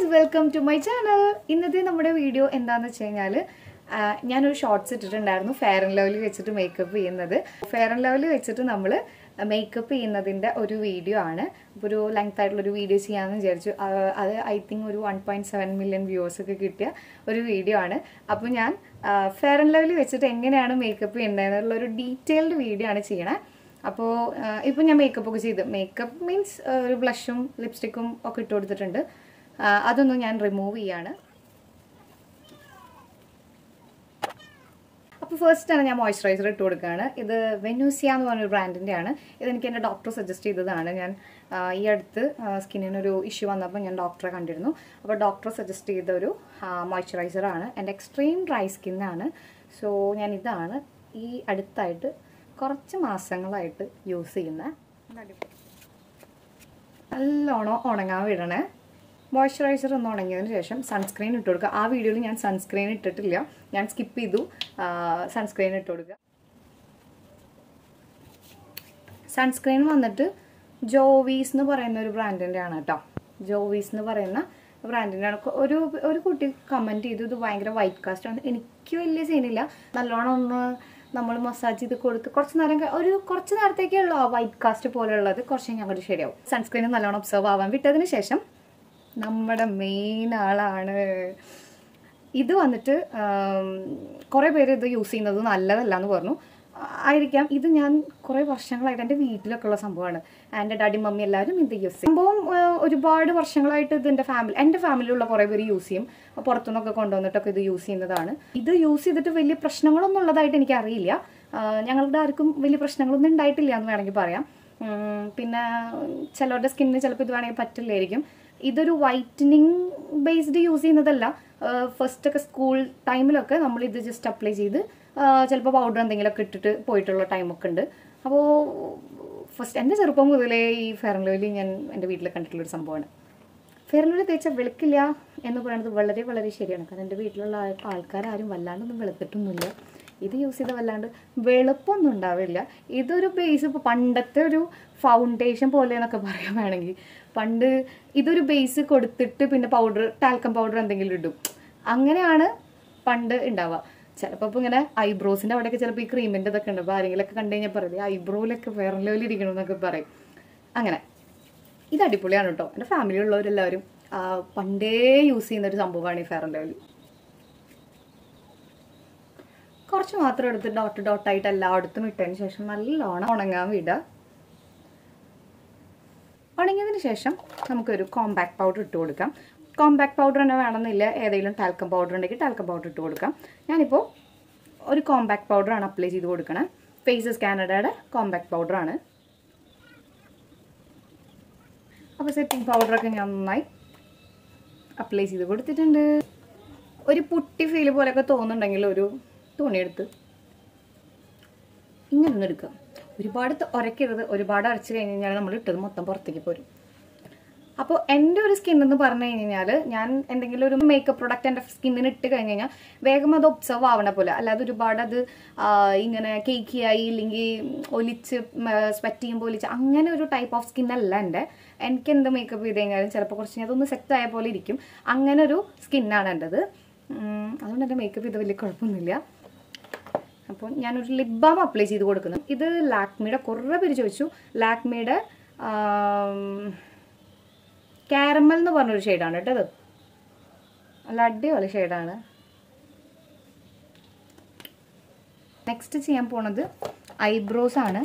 welcome to my channel ഇന്നത്തെ നമ്മുടെ video എന്താന്ന് വെച്ച് കഴിഞ്ഞാൽ ഞാനൊരു ഷോർട്സ് ഇട്ടിട്ടുണ്ടായിരുന്നു ഫെയർ ആൻഡ് ലവ്ലി വെച്ചിട്ട് മേക്കപ്പ് ചെയ്യുന്നത് ഫെയർ ആൻഡ് ലവ്ലി വെച്ചിട്ട് നമ്മൾ മേക്കപ്പ് ചെയ്യുന്നതിൻ്റെ ഒരു വീഡിയോ ആണ് അപ്പോൾ ഒരു ലെങ്ത് ആയിട്ടുള്ള ഒരു വീഡിയോ ചെയ്യാമെന്ന് വിചാരിച്ചു ആ, അത് ഐ തിങ്ക് ഒരു one point seven million viewers ഒക്കെ കിട്ടിയ ഒരു വീഡിയോ ആണ് അപ്പോൾ ഞാൻ ഫെയർ ആൻഡ് ലവ്ലി വെച്ചിട്ട് എങ്ങനെയാണ് മേക്കപ്പ് ചെയ്യേണ്ടതെന്നുള്ള ഒരു ഡീറ്റെയിൽഡ് വീഡിയോ ആണ് ചെയ്യണേ അപ്പോൾ ഇപ്പം ഞാൻ മേക്കപ്പ് ഒക്കെ ചെയ്ത് മേക്കപ്പ് മീൻസ് ഒരു ബ്ലഷും ലിപ്സ്റ്റിക്കും ഒക്കെ ഇട്ട് കൊടുത്തിട്ടുണ്ട് ആ, അതൊന്നും ഞാൻ റിമൂവ് ചെയ്യാണ് അപ്പോൾ ഫസ്റ്റ് ആണ് ഞാൻ മോയ്സ്ചറൈസർ ഇട്ട് കൊടുക്കുകയാണ് ഇത് വെനൂസിയ എന്ന് പറഞ്ഞൊരു ബ്രാൻഡിൻ്റെ ആണ് ഇതെനിക്ക് എൻ്റെ ഡോക്ടർ സജസ്റ്റ് ചെയ്തതാണ് ഞാൻ ആ, ഈ അടുത്ത് സ്കിന്നിനൊരു ഇഷ്യൂ വന്നപ്പോൾ ഞാൻ ഡോക്ടറെ കണ്ടിരുന്നു അപ്പോൾ ഡോക്ടർ സജസ്റ്റ് ചെയ്ത ഒരു മോയ്സ്ചറൈസറാണ് എൻ്റെ എക്സ്ട്രീം ഡ്രൈ സ്കിന്നാണ് സോ ഞാൻ ഇതാണ് ഈ അടുത്തായിട്ട് കുറച്ച് മാസങ്ങളായിട്ട് യൂസ് ചെയ്യുന്ന നല്ലോണം ഉണങ്ങാൻ വിടണേ മോയ്സ്ചറൈസർ ഒന്ന് ഉണങ്ങിയതിന് ശേഷം സൺസ്ക്രീൻ ഇട്ട് കൊടുക്കുക ആ വീഡിയോയിൽ ഞാൻ സൺസ്ക്രീൻ ഇട്ടിട്ടില്ല ഞാൻ സ്കിപ്പ് ചെയ്തു സൺസ്ക്രീൻ ഇട്ട് കൊടുക്കുക സൺസ്ക്രീൻ വന്നിട്ട് ജോവീസ് എന്ന് പറയുന്ന ഒരു ബ്രാൻഡിൻ്റെ ആണ് കേട്ടോ ജോവീസ് എന്ന് പറയുന്ന ബ്രാൻഡിൻ്റെ ആണ് ഒരു ഒരു കുട്ടി കമൻറ്റ് ചെയ്തു ഇത് ഭയങ്കര വൈറ്റ് കാസ്റ്റ് ആണ് എനിക്ക് വലിയ സീനില്ല നല്ലോണം ഒന്ന് നമ്മൾ മസാജ് ചെയ്ത് കൊടുത്ത് കുറച്ച് നേരം ക- ഒരു കുറച്ച് നേരത്തേക്കേ ഉള്ളൂ ആ വൈറ്റ് കാസ്റ്റ് പോലെയുള്ളത് കുറച്ച് ഞങ്ങളുടെ ശരിയാവും സൺസ്ക്രീൻ നല്ലോണം ഒബ്സർവ് ആവാൻ വിട്ടതിന് ശേഷം നമ്മുടെ മെയിൻ ആളാണ് ഇത് വന്നിട്ട് കുറേ പേര് ഇത് യൂസ് ചെയ്യുന്നത് നല്ലതല്ല എന്ന് പറഞ്ഞു ആയിരിക്കാം ഇത് ഞാൻ കുറേ വർഷങ്ങളായിട്ട് എൻ്റെ വീട്ടിലൊക്കെ ഉള്ള സംഭവമാണ് എൻ്റെ ഡാഡി മമ്മി എല്ലാവരും ഇത് യൂസ് ചെയ്യും സംഭവം ആ, ഒരുപാട് വർഷങ്ങളായിട്ട് ഇത് എൻ്റെ ഫാമിലി എൻ്റെ ഫാമിലിയിലുള്ള കുറേ പേര് യൂസ് ചെയ്യും പുറത്തുനിന്നൊക്കെ കൊണ്ടുവന്നിട്ടൊക്കെ ഇത് യൂസ് ചെയ്യുന്നതാണ് ഇത് യൂസ് ചെയ്തിട്ട് വലിയ പ്രശ്നങ്ങളൊന്നും ഉള്ളതായിട്ട് എനിക്ക് അറിയില്ല ഞങ്ങളുടെ ആർക്കും വലിയ പ്രശ്നങ്ങളൊന്നും ഉണ്ടായിട്ടില്ല എന്ന് വേണമെങ്കിൽ പറയാം ഉം, പിന്നെ ചിലവരുടെ സ്കിന്നിന് ചിലപ്പോൾ ഇത് വേണമെങ്കിൽ പറ്റില്ലായിരിക്കും ഇതൊരു വൈറ്റനിങ് ബേസ്ഡ് യൂസ് ചെയ്യുന്നതല്ല ഫസ്റ്റ് ഒക്കെ സ്കൂൾ ടൈമിലൊക്കെ നമ്മൾ ഇത് ജസ്റ്റ് അപ്ലൈ ചെയ്ത് ചിലപ്പോൾ പൗഡർ എന്തെങ്കിലുമൊക്കെ ഇട്ടിട്ട് പോയിട്ടുള്ള ടൈമൊക്കെ ഉണ്ട് അപ്പോൾ ഫസ്റ്റ് എൻ്റെ ചെറുപ്പം മുതലേ ഈ ഫെയർ ആൻഡ് ലവ്ലി ഞാൻ എൻ്റെ വീട്ടിൽ കണ്ടിട്ടുള്ളൊരു സംഭവമാണ് ഫെയർ ആൻഡ് ലവ്ലി തേച്ചാൽ വെളുക്കില്ല എന്ന് പറയുന്നത് വളരെ വളരെ ശരിയാണ് കാരണം എൻ്റെ വീട്ടിലുള്ള ആൾ- ആൾക്കാരാരും വല്ലാണ്ടൊന്നും വെളുത്തിട്ടൊന്നുമില്ല ഇത് യൂസ് ചെയ്ത വല്ലാണ്ട് വെളുപ്പൊന്നും ഉണ്ടാവില്ല ഇതൊരു ബേസ് ഇപ്പോൾ പണ്ടത്തെ ഒരു ഫൗണ്ടേഷൻ പോലെ എന്നൊക്കെ പറയാൻ വേണമെങ്കിൽ പണ്ട് ഇതൊരു ബേസ് കൊടുത്തിട്ട് പിന്നെ പൗഡർ ടാൽക്കം പൗഡർ എന്തെങ്കിലും ഇടും അങ്ങനെയാണ് പണ്ട് ഉണ്ടാവുക ചിലപ്പോൾ ഇപ്പോൾ ഇങ്ങനെ ഐബ്രോസിൻ്റെ അവിടെയൊക്കെ ചിലപ്പോൾ ഈ ക്രീമിൻ്റെ ഇതൊക്കെ ഉണ്ട് അപ്പോൾ ആരെങ്കിലുമൊക്കെ കണ്ടു കഴിഞ്ഞാൽ പറയും ഐബ്രോയിലൊക്കെ വേറെ ലെവലിൽ ഇരിക്കണം എന്നൊക്കെ പറയും അങ്ങനെ ഇത് അടിപൊളിയാണ് കേട്ടോ എൻ്റെ ഫാമിലിയുള്ളവരെല്ലാവരും ആ, പണ്ടേ യൂസ് ചെയ്യുന്ന ഒരു സംഭവമാണ് ഈ ഫെയർ ആൻഡ് ലവ്ലി കുറച്ച് മാത്രം എടുത്ത് ഡോട്ട് ഡോട്ടായിട്ട് എല്ലായിടത്തും ഇട്ടതിന് ശേഷം നല്ലോണം ഉണങ്ങാൻ വിടുക ഉണങ്ങിയതിന് ശേഷം നമുക്കൊരു കോമ്പാക്ട് പൗഡർ ഇട്ട് കൊടുക്കാം കോമ്പാക്ട് പൗഡർ തന്നെ വേണമെന്നില്ല ഏതെങ്കിലും ടാൽക്കം പൗഡർ ഉണ്ടെങ്കിൽ ടാൽക്കം പൗഡർ ഇട്ട് കൊടുക്കാം ഞാനിപ്പോൾ ഒരു കോമ്പാക്ട് പൗഡറാണ് അപ്ലൈ ചെയ്ത് കൊടുക്കണേ ഫേസസ് കാനഡയുടെ കോമ്പാക്ട് പൗഡറാണ് അപ്പോൾ സെറ്റിംഗ് പൗഡറൊക്കെ ഞാൻ നന്നായി അപ്ലൈ ചെയ്ത് കൊടുത്തിട്ടുണ്ട് ഒരു പുട്ടി ഫീൽ പോലെയൊക്കെ തോന്നുന്നുണ്ടെങ്കിൽ ഒരു തുണിയെടുത്ത് ഇങ്ങനെ ഒന്ന് എടുക്കുക ഒരുപാട് ത- ഉരയ്ക്കരുത് ഒരുപാട് അരച്ച് കഴിഞ്ഞ് കഴിഞ്ഞാൽ നമ്മൾ ഇട്ടത് മൊത്തം പുറത്തേക്ക് പോരും അപ്പോൾ എൻ്റെ ഒരു സ്കിൻ എന്ന് പറഞ്ഞു കഴിഞ്ഞാൽ ഞാൻ എന്തെങ്കിലും ഒരു മേക്കപ്പ് പ്രൊഡക്റ്റ് എൻ്റെ സ്കിന്നിന് ഇട്ട് കഴിഞ്ഞ് കഴിഞ്ഞാൽ വേഗം അത് ഒബ്സർവ് ആവണ പോലെ അല്ലാതെ ഒരുപാട് അത് ആ, ഇങ്ങനെ കേക്കിയായി ഇല്ലെങ്കിൽ ഒലിച്ച് സ്വെറ്റ് ചെയ്യുമ്പോൾ ഒലിച്ച് അങ്ങനെ ഒരു ടൈപ്പ് ഓഫ് സ്കിൻ അല്ല എൻ്റെ എനിക്ക് എന്ത് മേക്കപ്പ് ചെയ്ത് കഴിഞ്ഞാലും ചിലപ്പോൾ കുറച്ച് അതൊന്ന് സെറ്റ് ആയ പോലെ ഇരിക്കും അങ്ങനെ ഒരു സ്കിന്നാണ് എൻ്റെത് ഉം, അതുകൊണ്ട് എൻ്റെ മേക്കപ്പ് ചെയ്ത് വലിയ കുഴപ്പമൊന്നുമില്ല അപ്പോൾ ഞാനൊരു ലിപ് ബാം അപ്ലൈ ചെയ്ത് കൊടുക്കുന്നു ഇത് ലാക്മിയുടെ കുറേ പേര് ചോദിച്ചു ലാക്മിയുടെ കാരമൽ എന്ന് പറഞ്ഞൊരു ഷെയ്ഡാണ് കേട്ടോ ഇത് നല്ല അടിപൊളി ഷെയ്ഡാണ് നെക്സ്റ്റ് ചെയ്യാൻ പോണത് ഐബ്രോസ് ആണ്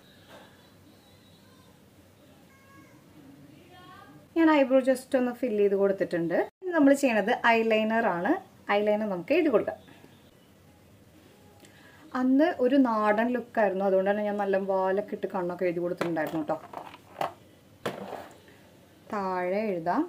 ഞാൻ ഐബ്രോ ജസ്റ്റ് ഒന്ന് ഫില്ല് ചെയ്ത് കൊടുത്തിട്ടുണ്ട് നമ്മൾ ചെയ്യണത് ഐലൈനർ ആണ് ഐലൈനർ നമുക്ക് എഴുതി കൊടുക്കാം അന്ന് ഒരു നാടൻ ലുക്കായിരുന്നു അതുകൊണ്ടാണ് ഞാൻ നല്ല വാലൊക്കെ ഇട്ട് കണ്ണൊക്കെ എഴുതി കൊടുത്തിട്ടുണ്ടായിരുന്നു കേട്ടോ താഴെ എഴുതാം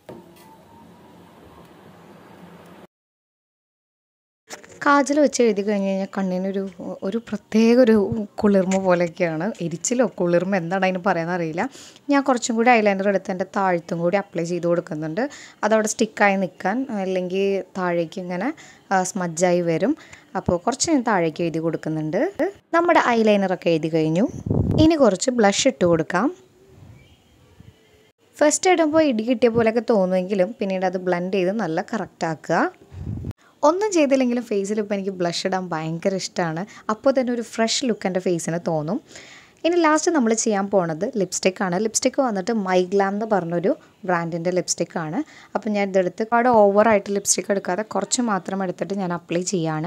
കാജൽ വെച്ച് എഴുതി കഴിഞ്ഞ് കഴിഞ്ഞാൽ കണ്ണിനൊരു ഒരു പ്രത്യേക ഒരു കുളിർമ പോലെയൊക്കെയാണ് എരിച്ചിലോ കുളിർമ എന്താണ് അതിന് പറയാൻ അറിയില്ല ഞാൻ കുറച്ചും കൂടി ഐലൈനർ എടുത്ത് എൻ്റെ താഴ്ത്തും കൂടി അപ്ലൈ ചെയ്ത് കൊടുക്കുന്നുണ്ട് അതവിടെ സ്റ്റിക്കായി നിൽക്കാൻ അല്ലെങ്കിൽ താഴേക്ക് ഇങ്ങനെ സ്മജ്ജായി വരും അപ്പോൾ കുറച്ച് ഞാൻ താഴേക്ക് എഴുതി കൊടുക്കുന്നുണ്ട് നമ്മുടെ ഐലൈനറൊക്കെ എഴുതി കഴിഞ്ഞു ഇനി കുറച്ച് ബ്ലഷ് ഇട്ട് കൊടുക്കാം ഫസ്റ്റ് ഇടുമ്പോൾ ഇടി കിട്ടിയ പോലെയൊക്കെ തോന്നുമെങ്കിലും പിന്നീട് അത് ബ്ലെൻഡ് ചെയ്ത് നല്ല കറക്റ്റ് ആക്കുക ഒന്നും ചെയ്തില്ലെങ്കിലും ഫേസിൽ ഇപ്പോൾ എനിക്ക് ബ്ലഷ് ഇടാൻ ഭയങ്കര ഇഷ്ടമാണ് അപ്പോൾ തന്നെ ഒരു ഫ്രഷ് ലുക്ക് എൻ്റെ ഫേസിന് തോന്നും ഇനി ലാസ്റ്റ് നമ്മൾ ചെയ്യാൻ പോണത് ലിപ്സ്റ്റിക്കാണ് ലിപ്സ്റ്റിക്ക് വന്നിട്ട് മൈഗ്ലാം എന്ന് പറഞ്ഞൊരു ബ്രാൻഡിൻ്റെ ലിപ്സ്റ്റിക്കാണ് അപ്പോൾ ഞാൻ ഇതെടുത്ത് ഒരുപാട് ഓവറായിട്ട് ലിപ്സ്റ്റിക്ക് എടുക്കാതെ കുറച്ച് മാത്രം എടുത്തിട്ട് ഞാൻ അപ്ലൈ ചെയ്യാണ്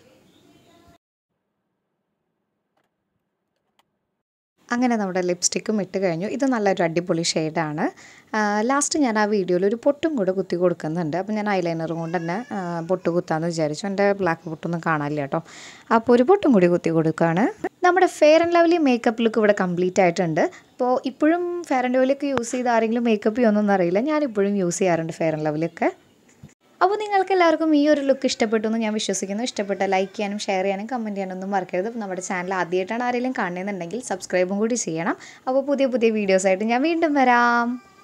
അങ്ങനെ നമ്മുടെ ലിപ്സ്റ്റിക്കും ഇട്ട് കഴിഞ്ഞു ഇത് നല്ലൊരു അടിപൊളി ഷെയ്ഡാണ് ലാസ്റ്റ് ഞാൻ ആ വീഡിയോയിൽ ഒരു പൊട്ടും കൂടെ കുത്തി കൊടുക്കുന്നുണ്ട് അപ്പോൾ ഞാൻ ഐലൈനറും കൊണ്ട് തന്നെ ആ, പൊട്ട് കുത്താമെന്ന് വിചാരിച്ചു എൻ്റെ ബ്ലാക്ക് പൊട്ടൊന്നും കാണാനില്ല കേട്ടോ അപ്പോൾ ഒരു പൊട്ടും കൂടി കുത്തി കൊടുക്കുകയാണ് നമ്മുടെ fair and lovely makeup look ഇവിടെ കംപ്ലീറ്റ് ആയിട്ടുണ്ട് അപ്പോൾ ഇപ്പോഴും ഫെയർ ആൻഡ് ലവ്ലി ഒക്കെ യൂസ് ചെയ്ത് ആരെങ്കിലും മേക്കപ്പ് ചെയ്യുമെന്നൊന്നും അറിയില്ല ഞാൻ ഇപ്പോഴും യൂസ് ചെയ്യാറുണ്ട് ഫെയർ ആൻഡ് ലവ്ലി ഒക്കെ അപ്പോൾ നിങ്ങൾക്ക് എല്ലാവർക്കും ഈ ഒരു ലുക്ക് ഇഷ്ടപ്പെട്ടു എന്ന് ഞാൻ വിശ്വസിക്കുന്നു ഇഷ്ടപ്പെട്ട ലൈക്ക് ചെയ്യാനും ഷെയർ ചെയ്യാനും കമൻറ്റ് ചെയ്യാനൊന്നും മറക്കരുത് അപ്പോൾ നമ്മുടെ ചാനൽ ആദ്യമായിട്ടാണ് ആരെങ്കിലും കാണുന്നതെന്നുണ്ടെങ്കിൽ സബ്സ്ക്രൈബും കൂടി ചെയ്യണം അപ്പോൾ പുതിയ പുതിയ വീഡിയോസായിട്ട് ഞാൻ വീണ്ടും വരാം